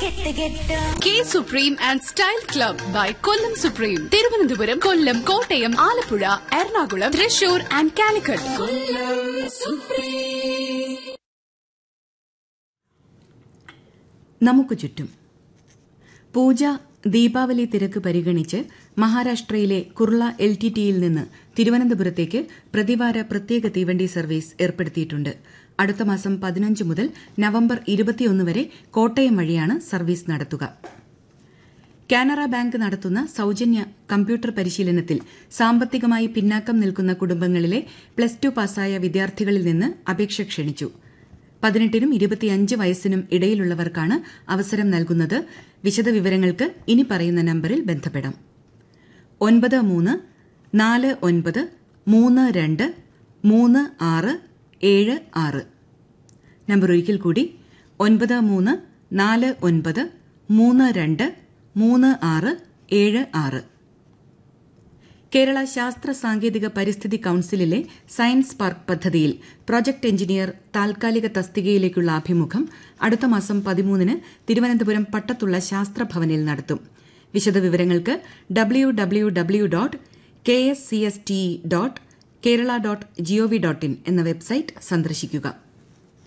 K Supreme and Style Club by Kollam Supreme Thiruvananthapuram Kollam Kottayam Alappuzha Ernakulam Thrissur and Calicut നമുക്ക് ചുറ്റും പൂജ ദീപാവലി തിരക്ക് പരിഗണിച്ച് മഹാരാഷ്ട്രയിലെ കുർള എൽ ടി ടിയിൽ നിന്ന് തിരുവനന്തപുരത്തേക്ക് പ്രതിവാര പ്രത്യേക തീവണ്ടി സർവീസ് ഏർപ്പെടുത്തിയിട്ടുണ്ട് അടുത്ത മാസം പതിനഞ്ച് മുതൽ നവംബർ ഇരുപത്തിയൊന്ന് വരെ കോട്ടയം വഴിയാണ് സർവീസ് നടത്തുക കാനറ ബാങ്ക് നടത്തുന്ന സൌജന്യ കമ്പ്യൂട്ടർ പരിശീലനത്തിൽ സാമ്പത്തികമായി പിന്നാക്കം നിൽക്കുന്ന കുടുംബങ്ങളിലെ പ്ലസ് ടു പാസ്സായ വിദ്യാർത്ഥികളിൽ നിന്ന് അപേക്ഷ ക്ഷണിച്ചു പതിനെട്ടിനും ഇരുപത്തിയഞ്ച് വയസ്സിനും ഇടയിലുള്ളവർക്കാണ് അവസരം നൽകുന്നത് വിശദവിവരങ്ങൾക്ക് ഇനി പറയുന്ന നമ്പറിൽ ബന്ധപ്പെടാം ഒൻപത് മൂന്ന് നാല് ഒൻപത് മൂന്ന് രണ്ട് മൂന്ന് ആറ് ഏഴ് ആറ് നമ്പർ ഒരിക്കൽ കൂടി ഒൻപത് മൂന്ന് നാല് ഒൻപത് മൂന്ന് രണ്ട് മൂന്ന് ആറ് ഏഴ് ആറ് കേരള ശാസ്ത്ര സാങ്കേതിക പരിസ്ഥിതി കൌൺസിലിലെ സയൻസ് പാർക്ക് പദ്ധതിയിൽ പ്രൊജക്ട് എഞ്ചിനീയർ താൽക്കാലിക തസ്തികയിലേക്കുള്ള അഭിമുഖം അടുത്ത മാസം പതിമൂന്നിന് തിരുവനന്തപുരം പട്ടത്തുള്ള ശാസ്ത്രഭവനിൽ നടത്തും വിശദവിവരങ്ങൾക്ക് W W W dot K S C S T dot Kerala dot gov dot in എന്ന വെബ്സൈറ്റ് സന്ദർശിക്കുക